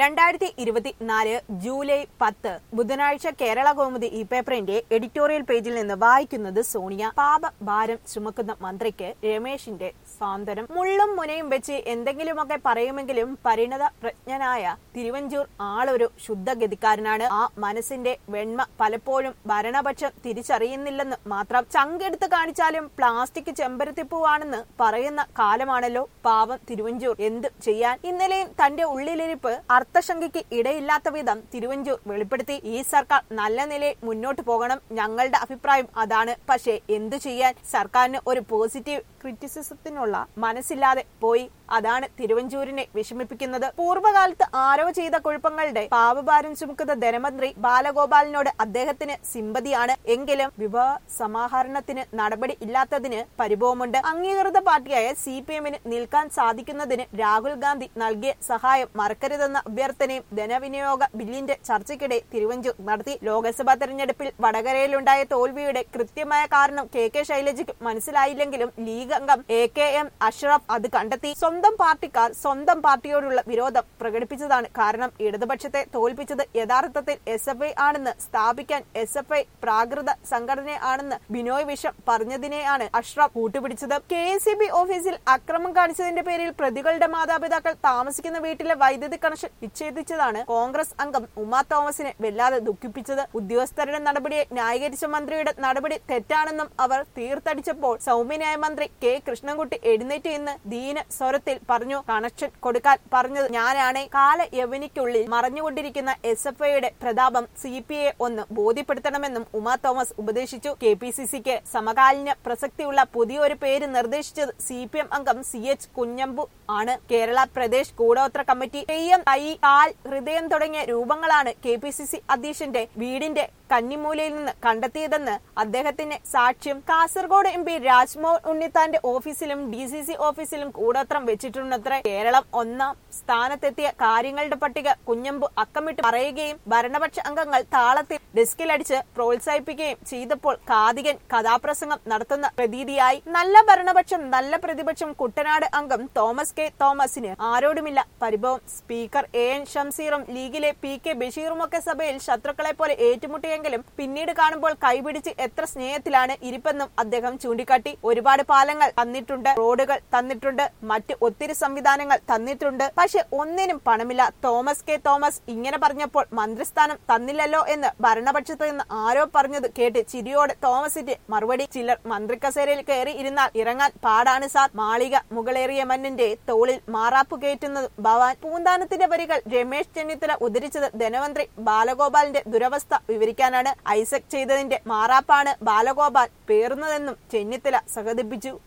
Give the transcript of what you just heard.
രണ്ടായിരത്തി ഇരുപത്തിനാല് ജൂലൈ പത്ത് ബുധനാഴ്ച കേരള കൗമുദി ഈ പേപ്പറിന്റെ എഡിറ്റോറിയൽ പേജിൽ നിന്ന് വായിക്കുന്നത് സോണിയ പാപ ഭാരം ചുമക്കുന്ന മന്ത്രിക്ക് രമേശിന്റെ സാന്ത്വനം മുള്ളും മുനയും വെച്ച് എന്തെങ്കിലുമൊക്കെ പറയുമെങ്കിലും പരിണത പ്രജ്ഞനായ തിരുവഞ്ചൂർ ആളൊരു ശുദ്ധഗതിക്കാരനാണ് ആ മനസ്സിന്റെ വെണ്മ പലപ്പോഴും ഭരണപക്ഷം തിരിച്ചറിയുന്നില്ലെന്ന് മാത്രം ചങ്കെടുത്ത് കാണിച്ചാലും പ്ലാസ്റ്റിക് ചെമ്പരത്തിപ്പൂവാണെന്ന് പറയുന്ന കാലമാണല്ലോ പാവം തിരുവഞ്ചൂർ എന്ത് ചെയ്യാൻ ഇന്നലെയും തന്റെ ഉള്ളിലിരിപ്പ് അർത്ഥശങ്കയ്ക്ക് ഇടയില്ലാത്ത വിധം തിരുവഞ്ചൂർ വെളിപ്പെടുത്തി ഈ സർക്കാർ നല്ല നിലയിൽ മുന്നോട്ട് പോകണം ഞങ്ങളുടെ അഭിപ്രായം അതാണ് പക്ഷേ എന്തു ചെയ്യാൻ സർക്കാരിന് ഒരു പോസിറ്റീവ് ക്രിറ്റിസിസത്തിനുള്ള മനസ്സില്ലാതെ പോയി അതാണ് തിരുവഞ്ചൂരിനെ വിഷമിപ്പിക്കുന്നത് പൂർവ്വകാലത്ത് ആരോ ചെയ്ത കുഴപ്പങ്ങളുടെ പാപഭാരം ചുമക്കുന്ന ധനമന്ത്രി ബാലഗോപാലിനോട് അദ്ദേഹത്തിന് സിമ്പതിയാണ് എങ്കിലും വിവാഹ സമാഹരണത്തിന് നടപടി ഇല്ലാത്തതിന് പരിഭവമുണ്ട് അംഗീകൃത പാർട്ടിയായ സി പി എമ്മിന് നിൽക്കാൻ സാധിക്കുന്നതിന് രാഹുൽ ഗാന്ധി നൽകിയ സഹായം മറക്കരുതെന്ന അഭ്യർത്ഥനയും ധനവിനിയോഗ ബില്ലിന്റെ ചർച്ചയ്ക്കിടെ തിരുവഞ്ചൂർ നടത്തി ലോക്സഭാ തെരഞ്ഞെടുപ്പിൽ വടകരയിലുണ്ടായ തോൽവിയുടെ കൃത്യമായ കാരണം കെ കെ ശൈലജയ്ക്ക് മനസ്സിലായില്ലെങ്കിലും ലീഗ് അംഗം എ കെ എം അഷ്റഫ് അത് കണ്ടെത്തി സ്വന്തം പാർട്ടിക്കാർ സ്വന്തം പാർട്ടിയോടുള്ള വിരോധം പ്രകടിപ്പിച്ചതാണ് കാരണം ഇടതുപക്ഷത്തെ തോൽപ്പിച്ചത് യഥാർത്ഥത്തിൽ എസ് എഫ് ഐ ആണെന്ന് സ്ഥാപിക്കാൻ എസ് എഫ് ഐ പ്രാകൃത സംഘടനയാണെന്ന് ബിനോയ് വിഷം പറഞ്ഞതിനെയാണ് അഷ്റഫ് കൂട്ടുപിടിച്ചത് കെ എസ് സി ബി ഓഫീസിൽ അക്രമം കാണിച്ചതിന്റെ പേരിൽ പ്രതികളുടെ മാതാപിതാക്കൾ താമസിക്കുന്ന വീട്ടിലെ വൈദ്യുതി കണക്ഷൻ വിച്ഛേദിച്ചതാണ് കോൺഗ്രസ് അംഗം ഉമാ തോമസിനെ വല്ലാതെ ദുഃഖിപ്പിച്ചത് ഉദ്യോഗസ്ഥരുടെ നടപടിയെ ന്യായീകരിച്ച മന്ത്രിയുടെ നടപടി തെറ്റാണെന്നും അവർ തീർത്തടിച്ചപ്പോൾ സൗമ്യനായ മന്ത്രി കെ കൃഷ്ണൻകുട്ടി എഴുന്നേറ്റ് ഇന്ന് ദീന സ്വരത്തിൽ പറഞ്ഞു കണക്ഷൻ കൊടുക്കാൻ പറഞ്ഞത് ഞാനാണ് കാല യവനിക്കുള്ളിൽ മറഞ്ഞുകൊണ്ടിരിക്കുന്ന എസ് എഫ് ഐയുടെ പ്രതാപം സി പി ഐ ഒന്ന് ബോധ്യപ്പെടുത്തണമെന്നും ഉമാ തോമസ് ഉപദേശിച്ചു കെ പി സി സിക്ക് സമകാലീന പ്രസക്തിയുള്ള പുതിയൊരു പേര് നിർദ്ദേശിച്ചത് സി പി എം അംഗം സി എച്ച് കുഞ്ഞമ്പു ആണ് കേരള പ്രദേശ് കൂടോത്ര കമ്മിറ്റി തെയ്യം കൈ കാൽ ഹൃദയം തുടങ്ങിയ രൂപങ്ങളാണ് കെ പി സി സി അധ്യക്ഷന്റെ വീടിന്റെ കന്നിമൂലയിൽ നിന്ന് കണ്ടെത്തിയതെന്ന് അദ്ദേഹത്തിന്റെ സാക്ഷ്യം കാസർഗോഡ് എം പി രാജ്മോഹൻ ഉണ്ണിത്താന്റെ ഓഫീസിലും ഡി സി സി ഓഫീസിലും കൂടോത്രം വെച്ചിട്ടുണ്ടത്രേ കേരളം ഒന്നാം സ്ഥാനത്തെത്തിയ കാര്യങ്ങളുടെ പട്ടിക കുഞ്ഞമ്പു അക്കമിട്ട് പറയുകയും ഭരണപക്ഷ അംഗങ്ങൾ താളത്തിൽ ഡെസ്കിലടിച്ച് പ്രോത്സാഹിപ്പിക്കുകയും ചെയ്തപ്പോൾ കാതികൻ കഥാപ്രസംഗം നടത്തുന്ന പ്രതീതിയായി നല്ല ഭരണപക്ഷം നല്ല പ്രതിപക്ഷം കുട്ടനാട് അംഗം തോമസ് കെ തോമസിന് ആരോടുമില്ല പരിഭവം സ്പീക്കർ എ എൻ ഷംസീറും ലീഗിലെ പി കെ ബഷീറുമൊക്കെ സഭയിൽ ശത്രുക്കളെ പോലെ ഏറ്റുമുട്ടിയെങ്കിലും പിന്നീട് കാണുമ്പോൾ കൈപിടിച്ച് എത്ര സ്നേഹത്തിലാണ് ഇരിപ്പെന്നും അദ്ദേഹം ചൂണ്ടിക്കാട്ടി ഒരുപാട് പാലങ്ങൾ തന്നിട്ടുണ്ട് റോഡുകൾ തന്നിട്ടുണ്ട് മറ്റ് ഒത്തിരി സംവിധാനങ്ങൾ തന്നിട്ടുണ്ട് പക്ഷെ ഒന്നിനും പണമില്ല തോമസ് കെ തോമസ് ഇങ്ങനെ പറഞ്ഞപ്പോൾ മന്ത്രിസ്ഥാനം തന്നില്ലല്ലോ എന്ന് ഭരണപക്ഷത്ത് നിന്ന് ആരോ പറഞ്ഞത് കേട്ട് ചിരിയോടെ തോമസിന്റെ മറുപടി ചിലർ മന്ത്രിക്കസേരയിൽ കയറി ഇരുന്നാൽ ഇറങ്ങാൻ പാടാണ് സാർ മാളിക മുകളേറിയ മന്നിന്റെ തോളിൽ മാറാപ്പ് കയറ്റുന്നത് ഭവാൻ പൂന്താനത്തിന്റെ വരികൾ രമേശ് ചെന്നിത്തല ഉദ്ധരിച്ചത് ധനമന്ത്രി ബാലഗോപാലിന്റെ ദുരവസ്ഥ വിവരിക്കാനാണ് ഐസക് ചെയ്തതിന്റെ മാറാപ്പാണ് ബാലഗോപാൽ പേറുന്നതെന്നും ചെന്നിത്തല സഹതിപ്പിച്ചു